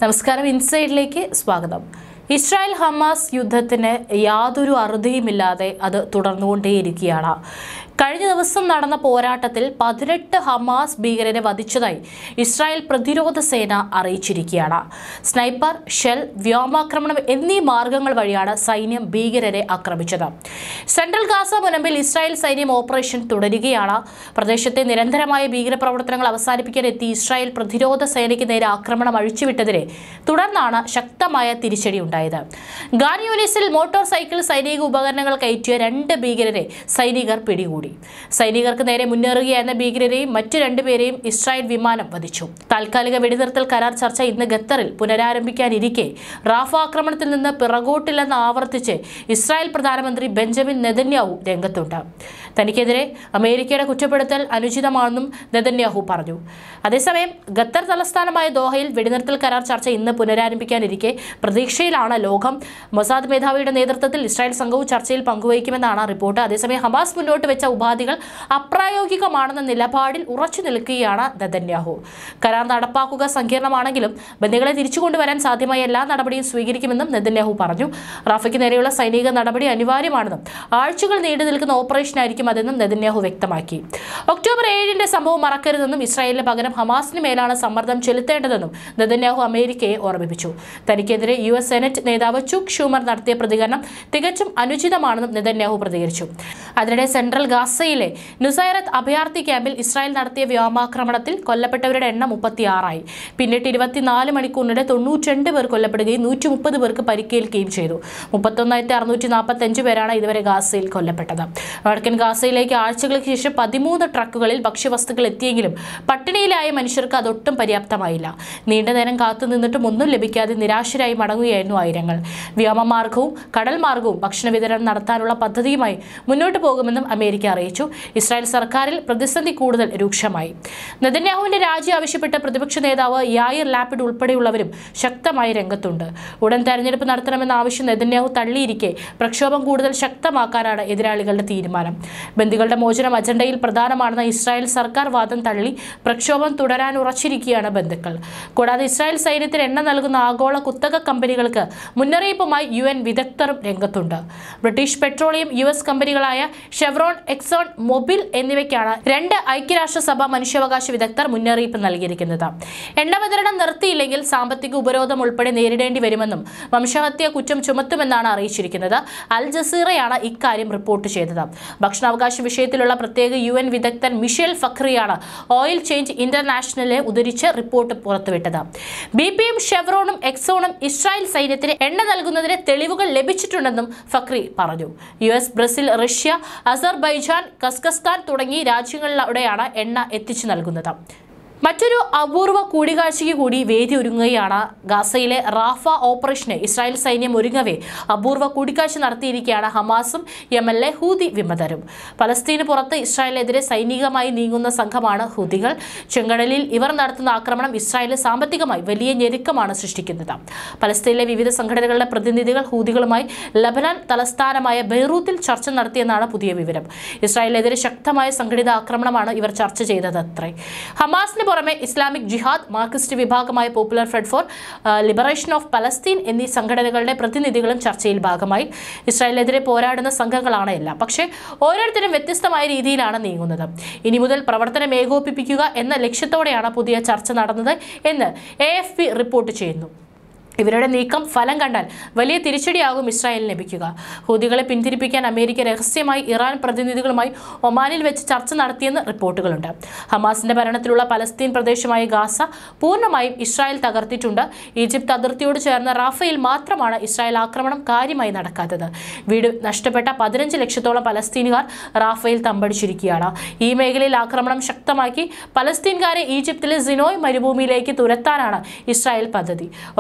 നമസ്കാരം ഇൻസൈഡിലേക്ക് സ്വാഗതം Israel Hamas യുദ്ധത്തിന് യാതൊരു അറുതിയുമില്ലാതെ അത് തുടർന്നുകൊണ്ടേയിരിക്കുകയാണ് കഴിഞ്ഞ ദിവസം നടന്ന പോരാട്ടത്തിൽ പതിനെട്ട് ഹമാസ് ഭീകരരെ വധിച്ചതായി ഇസ്രായേൽ പ്രതിരോധ സേന അറിയിച്ചിരിക്കുകയാണ് സ്നൈപ്പർ ഷെൽ വ്യോമാക്രമണം എന്നീ മാർഗങ്ങൾ വഴിയാണ് സൈന്യം ഭീകരരെ ആക്രമിച്ചത് സെൻട്രൽ ഗാസ മുനമ്പിൽ ഇസ്രായേൽ സൈന്യം ഓപ്പറേഷൻ തുടരുകയാണ് പ്രദേശത്തെ നിരന്തരമായ ഭീകരപ്രവർത്തനങ്ങൾ അവസാനിപ്പിക്കാൻ എത്തി ഇസ്രായേൽ പ്രതിരോധ സേനയ്ക്ക് നേരെ ആക്രമണം അഴിച്ചുവിട്ടതിനെ തുടർന്നാണ് ശക്തമായ തിരിച്ചടി ഉണ്ടായത് ഗാൻ യൂനിസിൽ മോട്ടോർ സൈക്കിൾ സൈനിക ഉപകരണങ്ങൾ കയറ്റിയ രണ്ട് ഭീകരരെ സൈനികർ പിടികൂടി സൈനികർക്ക് നേരെ മുന്നേറുകയായിരുന്ന ഭീകരരെയും മറ്റു രണ്ടുപേരെയും ഇസ്രായേൽ വിമാനം വധിച്ചു താൽക്കാലിക വെടിനിർത്തൽ കരാർ ചർച്ച ഇന്ന് ഖത്തറിൽ പുനരാരംഭിക്കാനിരിക്കെ റാഫ ആക്രമണത്തിൽ നിന്ന് പിറകോട്ടില്ലെന്ന് ആവർത്തിച്ച് ഇസ്രായേൽ പ്രധാനമന്ത്രി ബെഞ്ചമിൻ നെതന്യാഹു രംഗത്തുണ്ട് തനിക്കെതിരെ അമേരിക്കയുടെ കുറ്റപ്പെടുത്തൽ അനുചിതമാണെന്നും നെതന്യാഹു പറഞ്ഞു അതേസമയം ഖത്തർ തലസ്ഥാനമായ ദോഹയിൽ വെടിനിർത്തൽ കരാർ ചർച്ച ഇന്ന് പുനരാരംഭിക്കാനിരിക്കെ പ്രതീക്ഷയിലാണ് ലോകം മൊസാദ് മേധാവിയുടെ നേതൃത്വത്തിൽ ഇസ്രായേൽ സംഘവും ചർച്ചയിൽ പങ്കുവയ്ക്കുമെന്നാണ് റിപ്പോർട്ട് അതേസമയം ഹമാസ് മുന്നോട്ട് വെച്ച ഉപാധികൾ അപ്രായോഗികമാണെന്ന നിലപാടിൽ ഉറച്ചു നിൽക്കുകയാണ് നെതന്യാഹു കരാർ നടപ്പാക്കുക സങ്കീർണമാണെങ്കിലും ബന്ദികളെ തിരിച്ചു കൊണ്ടുവരാൻ സാധ്യമായ എല്ലാ നടപടിയും സ്വീകരിക്കുമെന്നും നെതന്യാഹു പറഞ്ഞു റാഫയ്ക്ക് നേരെയുള്ള സൈനിക നടപടി അനിവാര്യമാണെന്നും ആഴ്ചകൾ നീണ്ടു നിൽക്കുന്ന ഓപ്പറേഷനായിരിക്കും അതെന്നും നെതന്യാഹു വ്യക്തമാക്കി ഒക്ടോബർ ഏഴിന്റെ സംഭവം മറക്കരുതെന്നും ഇസ്രായേലിന് പകരം ഹമാസിന് മേലാണ് സമ്മർദ്ദം ചെലുത്തേണ്ടതെന്നും നെതന്യാഹു അമേരിക്കയെ ഓർമ്മിപ്പിച്ചു തനിക്കെതിരെ യു എസ് സെനറ്റ് നേതാവ് ചുക് ഷൂമർ നടത്തിയ പ്രതികരണം തികച്ചും അനുചിതമാണെന്നും നെതന്യാഹു പ്രതികരിച്ചു അതിനിടെ സെൻട്രൽ ഗാസയിലെ നുസൈറത്ത് അഭയാർത്ഥി ക്യാമ്പിൽ ഇസ്രായേൽ നടത്തിയ വ്യോമാക്രമണത്തിൽ കൊല്ലപ്പെട്ടവരുടെ എണ്ണം മുപ്പത്തിയാറായി പിന്നിട്ട് ഇരുപത്തിനാല് മണിക്കൂറിനിടെ തൊണ്ണൂറ്റിരണ്ട് പേർ കൊല്ലപ്പെടുകയും നൂറ്റി മുപ്പത് പേർക്ക് പരിക്കേൽക്കുകയും ചെയ്തു മുപ്പത്തൊന്നായിരത്തി അറുന്നൂറ്റി നാൽപ്പത്തഞ്ച് പേരാണ് ഇതുവരെ ഗാസയിൽ കൊല്ലപ്പെട്ടത് വടക്കൻ ഗാസയിലേക്ക് ആഴ്ചകൾക്ക് ശേഷം പതിമൂന്ന് ട്രക്കുകളിൽ ഭക്ഷ്യവസ്തുക്കൾ എത്തിയെങ്കിലും പട്ടിണിയിലായ മനുഷ്യർക്ക് അതൊട്ടും പര്യാപ്തമായില്ല നീണ്ട നേരം കാത്തു നിന്നിട്ടും ഒന്നും ലഭിക്കാതെ നിരാശരായി മടങ്ങുകയായിരുന്നു ആയിരങ്ങൾ വ്യോമമാർഗവും കടൽ മാർഗവും ഭക്ഷണ വിതരണം നടത്താനുള്ള പദ്ധതിയുമായി മുന്നോട്ട് പോകുമെന്നും അമേരിക്ക അറിയിച്ചു ഇസ്രായേൽ സർക്കാരിൽ പ്രതിസന്ധി കൂടുതൽ രൂക്ഷമായി നെതന്യാഹുവിന്റെ രാജി ആവശ്യപ്പെട്ട പ്രതിപക്ഷ നേതാവ് യായിർ ലാപ്പിഡ് ഉൾപ്പെടെയുള്ളവരും ശക്തമായി രംഗത്തുണ്ട് ഉടൻ തെരഞ്ഞെടുപ്പ് നടത്തണമെന്ന ആവശ്യം നെതന്യാഹു തള്ളിയിരിക്കെ പ്രക്ഷോഭം കൂടുതൽ ശക്തമാക്കാനാണ് എതിരാളികളുടെ തീരുമാനം ബന്ദികളുടെ മോചനം അജണ്ടയിൽ പ്രധാനമാണെന്ന ഇസ്രായേൽ സർക്കാർ വാദം തള്ളി പ്രക്ഷോഭം തുടരാൻ ഉറച്ചിരിക്കുകയാണ് ബന്ധുക്കൾ കൂടാതെ ഇസ്രായേൽ സൈന്യത്തിന് എണ്ണ നൽകുന്ന ആഗോള കുത്തക കമ്പനികൾക്ക് മുന്നറിയിപ്പുമായി യു എൻ വിദഗ്ധരും രംഗത്തുണ്ട് ബ്രിട്ടീഷ് പെട്രോളിയം യു എസ് കമ്പനികളായ ഷെവ്രോൺ എക്സോൺ മൊബിൽ എന്നിവയ്ക്കാണ് രണ്ട് ഐക്യരാഷ്ട്രസഭ മനുഷ്യാവകാശ വിദഗ്ധർ മുന്നറിയിപ്പ് നൽകിയിരിക്കുന്നത് എണ്ണ വിതരണം നിർത്തിയില്ലെങ്കിൽ സാമ്പത്തിക ഉപരോധം ഉൾപ്പെടെ നേരിടേണ്ടി വരുമെന്നും വംശഹത്യ കുറ്റം ചുമത്തുമെന്നാണ് അറിയിച്ചിരിക്കുന്നത് അൽ ജസീറയാണ് ഇക്കാര്യം റിപ്പോർട്ട് ചെയ്തത് ഭക്ഷണാവകാശ വിഷയത്തിലുള്ള പ്രത്യേക യു എൻ വിദഗ്ധൻ മിഷേൽ ഫക്രിയാണ് ഓയിൽ ചേഞ്ച് ഇന്റർനാഷണലെ ഉദ്ധരിച്ച് റിപ്പോർട്ട് പുറത്തുവിട്ടത് ബി പിയും ഷെവ്രോണും എക്സോണും ഇസ്രായേൽ സൈന്യത്തിന് എണ്ണ നൽകുന്നതിന് തെളിവുകൾ ലഭിച്ചിട്ടുണ്ടെന്നും ഫക്രി പറഞ്ഞു U S Brazil Russia Azerbaijan Kazakhstan തുടങ്ങി രാജ്യങ്ങളിലൂടെയാണ് എണ്ണ എത്തിച്ചു നൽകുന്നത് മറ്റൊരു അപൂർവ കൂടിക്കാഴ്ചയ്ക്ക് കൂടി വേദി ഒരുങ്ങുകയാണ് ഗാസയിലെ റാഫ ഓപ്പറേഷന് ഇസ്രായേൽ സൈന്യം ഒരുങ്ങവേ അപൂർവ കൂടിക്കാഴ്ച നടത്തിയിരിക്കുകയാണ് ഹമാസും യമനിലെ ഹൂതി വിമതരും പലസ്തീന് പുറത്ത് ഇസ്രായേലിനെതിരെ സൈനികമായി നീങ്ങുന്ന സംഘമാണ് ഹൂതികൾ ചെങ്കടലിൽ ഇവർ നടത്തുന്ന ആക്രമണം ഇസ്രായേലിന് സാമ്പത്തികമായി വലിയ ഞെരുക്കമാണ് സൃഷ്ടിക്കുന്നത് പലസ്തീനിലെ വിവിധ സംഘടനകളുടെ പ്രതിനിധികൾ ഹൂതികളുമായി ലബനാൻ തലസ്ഥാനമായ ബെയ്റൂത്തിൽ ചർച്ച നടത്തിയെന്നാണ് പുതിയ വിവരം ഇസ്രായേലിനെതിരെ ശക്തമായ സംഘടിത ആക്രമണമാണ് ഇവർ ചർച്ച ചെയ്തത് അത്രേ ഹമാസിന് പുറമെ ഇസ്ലാമിക് ജിഹാദ് മാർക്സിസ്റ്റ് വിഭാഗമായ popular front for liberation of Palestine എന്നീ സംഘടനകളുടെ പ്രതിനിധികളും ചർച്ചയിൽ ഭാഗമായി ഇസ്രായേലിനെതിരെ പോരാടുന്ന സംഘങ്ങളാണ് എല്ലാം പക്ഷേ ഓരോരുത്തരും വ്യത്യസ്തമായ രീതിയിലാണ് നീങ്ങുന്നത് ഇനി മുതൽ പ്രവർത്തനം ഏകോപിപ്പിക്കുക എന്ന ലക്ഷ്യത്തോടെയാണ് പുതിയ ചർച്ച നടന്നത് എന്ന് എ റിപ്പോർട്ട് ചെയ്യുന്നു ഇവരുടെ നീക്കം ഫലം കണ്ടാൽ വലിയ തിരിച്ചടിയാകും ഇസ്രായേലിന് ലഭിക്കുക ഹൂതികളെ പിന്തിരിപ്പിക്കാൻ അമേരിക്ക രഹസ്യമായി ഇറാൻ പ്രതിനിധികളുമായി ഒമാനിൽ വെച്ച് ചർച്ച നടത്തിയെന്ന് റിപ്പോർട്ടുകളുണ്ട് ഹമാസിന്റെ ഭരണത്തിലുള്ള പലസ്തീൻ പ്രദേശമായ ഗാസ പൂർണ്ണമായും ഇസ്രായേൽ തകർത്തിട്ടുണ്ട് ഈജിപ്ത് അതിർത്തിയോട് ചേർന്ന റാഫയിൽ മാത്രമാണ് ഇസ്രായേൽ ആക്രമണം കാര്യമായി നടക്കാത്തത് വീട് നഷ്ടപ്പെട്ട പതിനഞ്ച് ലക്ഷത്തോളം പലസ്തീനുകാർ റാഫയിൽ തമ്പടിച്ചിരിക്കുകയാണ് ഈ മേഖലയിൽ ആക്രമണം ശക്തമാക്കി പലസ്തീൻകാരെ ഈജിപ്തിലെ സിനോയ് മരുഭൂമിയിലേക്ക് തുരത്താനാണ് ഇസ്രായേൽ പദ്ധതി ഒക്ടോബർ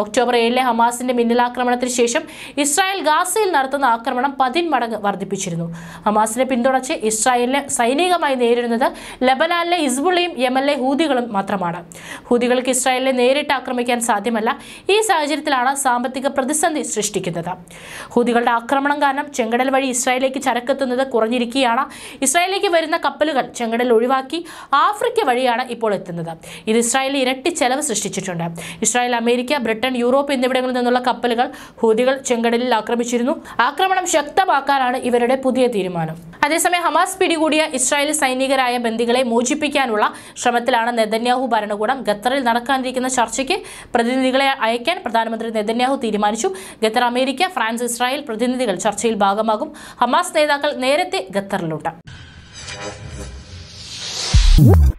ഇസ്രായേലിലെ ഹമാസിന്റെ മിന്നലാക്രമണത്തിന് ശേഷം ഇസ്രായേൽ ഗാസയിൽ നടത്തുന്ന ആക്രമണം പതിന്മടങ്ങ് വർദ്ധിപ്പിച്ചിരുന്നു ഹമാസിനെ പിന്തുണച്ച് ഇസ്രായേലിനെ സൈനികമായി നേരിടുന്നത് ലബനാനിലെ ഹിസ്ബുള്ളയും യമനിലെ ഹൂതികളും മാത്രമാണ് ഹൂതികൾക്ക് ഇസ്രായേലിനെ നേരിട്ട് ആക്രമിക്കാൻ സാധ്യമല്ല ഈ സാഹചര്യത്തിലാണ് സാമ്പത്തിക പ്രതിസന്ധി സൃഷ്ടിക്കുന്നത് ഹൂതികളുടെ ആക്രമണം കാരണം ചെങ്കടൽ വഴി ഇസ്രായേലിലേക്ക് ചരക്കെത്തുന്നത് കുറഞ്ഞിരിക്കുകയാണ് ഇസ്രായേലിലേക്ക് വരുന്ന കപ്പലുകൾ ചെങ്കടൽ ഒഴിവാക്കി ആഫ്രിക്ക വഴിയാണ് ഇപ്പോൾ എത്തുന്നത് ഇത് ഇസ്രായേലിൽ ഇരട്ടി ചെലവ് സൃഷ്ടിച്ചിട്ടുണ്ട് ഇസ്രായേൽ അമേരിക്ക ബ്രിട്ടൻ യൂറോപ്പ് എന്നിവിടങ്ങളിൽ നിന്നുള്ള കപ്പലുകൾ ഹൂതികൾ ചെങ്കടലിൽ ആക്രമിച്ചിരുന്നു ആക്രമണം ശക്തമാക്കാനാണ് ഇവരുടെ പുതിയ തീരുമാനം അതേസമയം ഹമാസ് പിടികൂടിയ ഇസ്രായേൽ സൈനികരായ ബന്ദികളെ മോചിപ്പിക്കാനുള്ള ശ്രമത്തിലാണ് നെതന്യാഹു ഭരണകൂടം ഖത്തറിൽ നടക്കാനിരിക്കുന്ന ചർച്ചയ്ക്ക് പ്രതിനിധികളെ അയക്കാൻ പ്രധാനമന്ത്രി നെതന്യാഹു തീരുമാനിച്ചു ഖത്തർ അമേരിക്ക ഫ്രാൻസ് ഇസ്രായേൽ പ്രതിനിധികൾ ചർച്ചയിൽ ഭാഗമാകും ഹമാസ് നേതാക്കൾ നേരത്തെ ഖത്തറിലുണ്ട്